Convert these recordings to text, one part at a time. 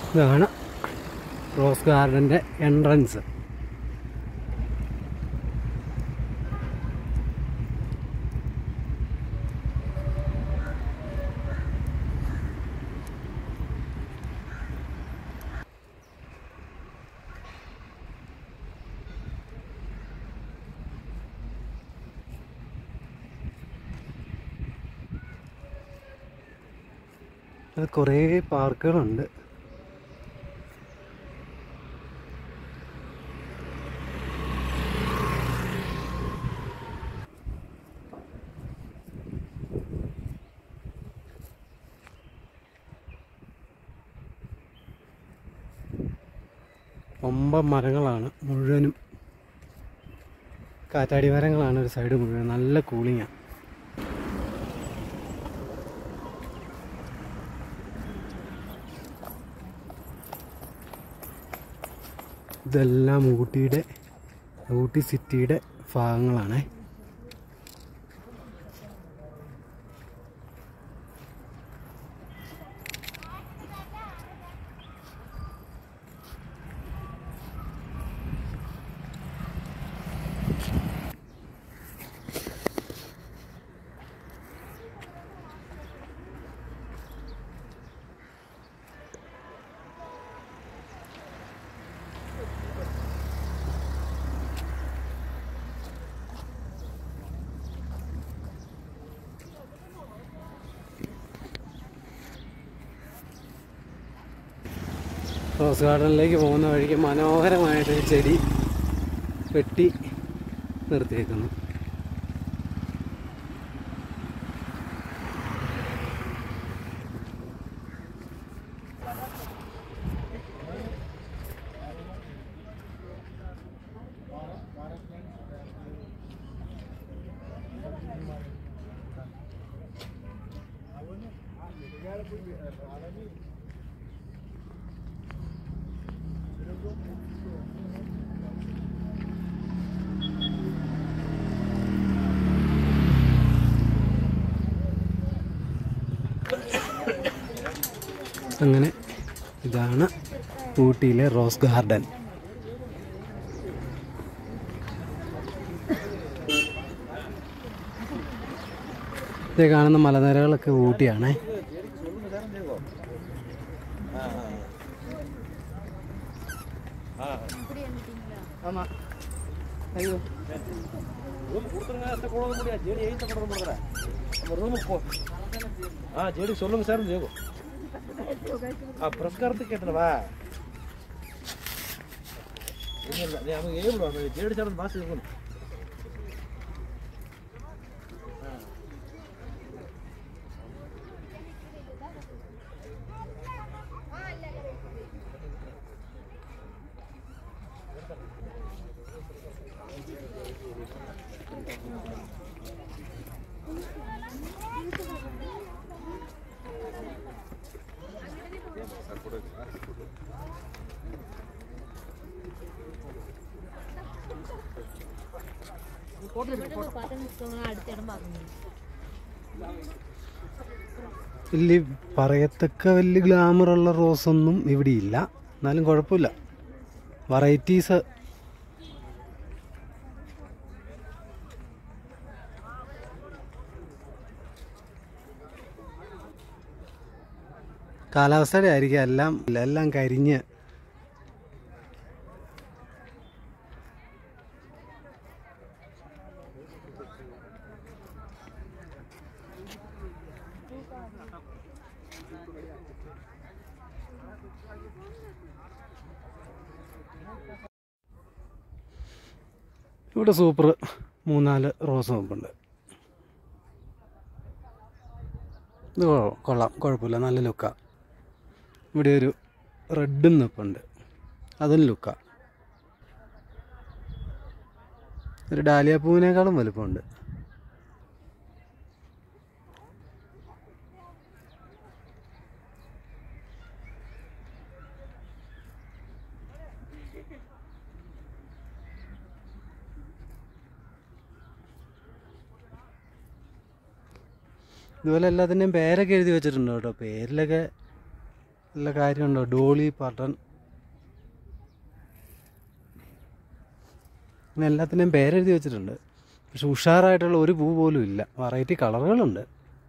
ഇതാണ് rose ഗാർഡൻ്റെ entrance അത് കുറേ പാർക്കുകളുണ്ട് ഒമ്പ മരങ്ങളാണ് മുഴുവനും കാറ്റാടി മരങ്ങളാണ് ഒരു സൈഡ് മുഴുവൻ നല്ല കൂളിങ്ങാണ് ഇതെല്ലാം ഊട്ടിയുടെ ഊട്ടി സിറ്റിയുടെ ഭാഗങ്ങളാണ് റോസ് ഗാർഡനിലേക്ക് പോകുന്ന വഴിക്ക് മനോഹരമായിട്ടൊരു ചെടി വെട്ടി നിർത്തിയേക്കുന്നു അങ്ങനെ ഇതാണ് ഊട്ടിയിലെ റോസ് ഗാർഡൻ ഇത് കാണുന്ന മലനിരകളൊക്കെ ഊട്ടിയാണേ ஆ ஜேடி சொல்லுங்க சார் ஜேகோ ஆ புரஸ்காரத்துக்கு கேட்டனவா ಇಲ್ಲ ನಮಗೆ ಹೇಳ್ಬಿಡು ಜೇಡಿ ಸರ್ ಮಾಸ ಇರ್ಬೋದು വലിയ പറയത്തക്ക വലിയ ഗ്ലാമറുള്ള റോസൊന്നും ഇവിടെ ഇല്ല എന്നാലും കുഴപ്പമില്ല വെറൈറ്റീസ് കാലാവസ്ഥയുടെ ആയിരിക്കും എല്ലാം എല്ലാം കരിഞ്ഞ് ഇവിടെ സൂപ്പർ മൂന്നാല് റോസ് നോക്കുന്നുണ്ട് ഇത് കൊ- കൊള്ളാം കുഴപ്പമില്ല നല്ല ലുക്കാ ഇവിടെ ഒരു റെഡും നിൽപ്പുണ്ട് അതും ലുക്കാ ഒരു ഡാലിയ പൂവിനേക്കാളും വലുപ്പമുണ്ട് ഇതുപോലെ എല്ലാത്തിൻ്റെയും പേരൊക്കെ എഴുതി വെച്ചിട്ടുണ്ട് കേട്ടോ പേരിലൊക്കെ നല്ല കാര്യമുണ്ടോ ഡോളി പാട്ടൺ പിന്നെ എല്ലാത്തിൻ്റെയും പേരെഴുതി വെച്ചിട്ടുണ്ട് പക്ഷെ ഉഷാറായിട്ടുള്ള ഒരു പൂ പോലും ഇല്ല വെറൈറ്റി കളറുകളുണ്ട്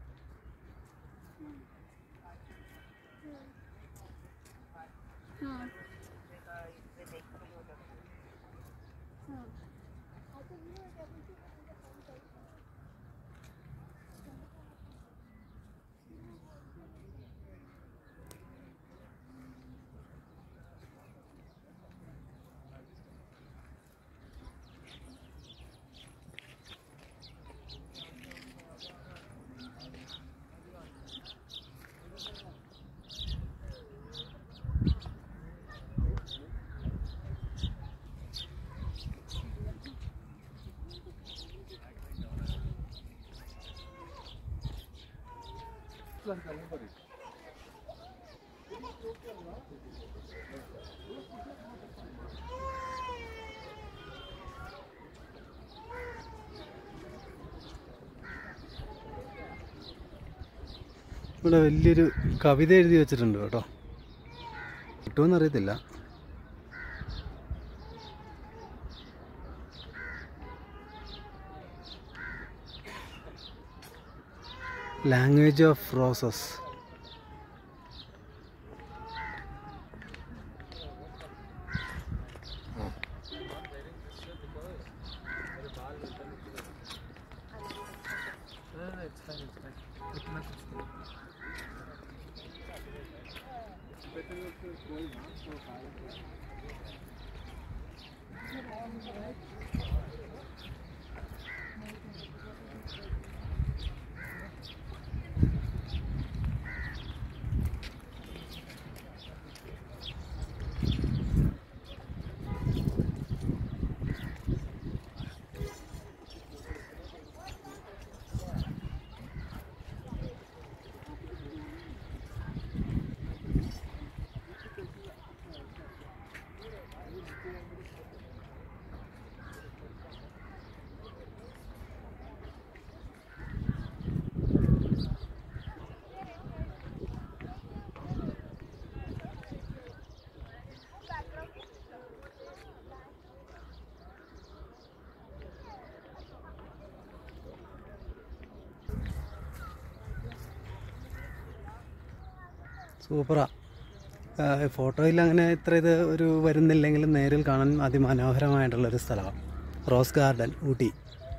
ഇവിടെ വലിയൊരു കവിത എഴുതി വെച്ചിട്ടുണ്ട് കേട്ടോ കിട്ടുമെന്ന് അറിയത്തില്ല ലാംഗ്വേജ് ഓഫ് റോസസ് സൂപ്പറാ ഫോട്ടോയിൽ അങ്ങനെ ഇത്ര ഇത് ഒരു വരുന്നില്ലെങ്കിലും നേരിൽ കാണാൻ അതിമനോഹരമായിട്ടുള്ളൊരു സ്ഥലമാണ് റോസ് ഗാർഡൻ ഊട്ടി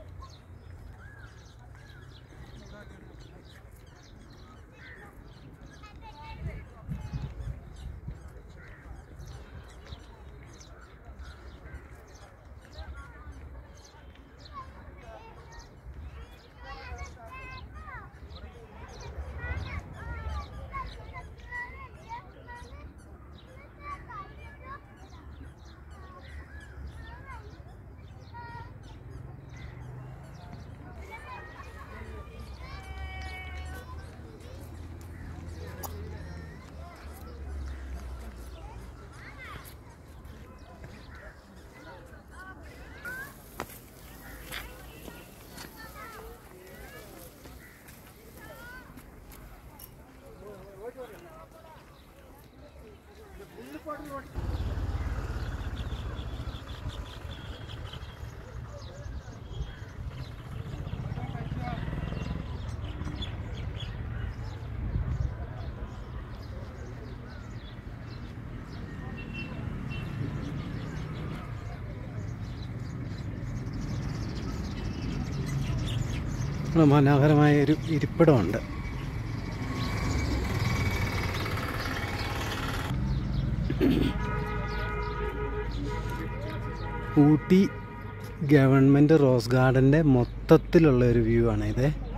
ഇവിടെ മനോഹരമായ ഒരു ഇരിപ്പിടമുണ്ട് ഊട്ടി ഗവൺമെൻറ് റോസ് ഗാർഡൻ്റെ മൊത്തത്തിലുള്ള ഒരു വ്യൂ ആണ് ഇത്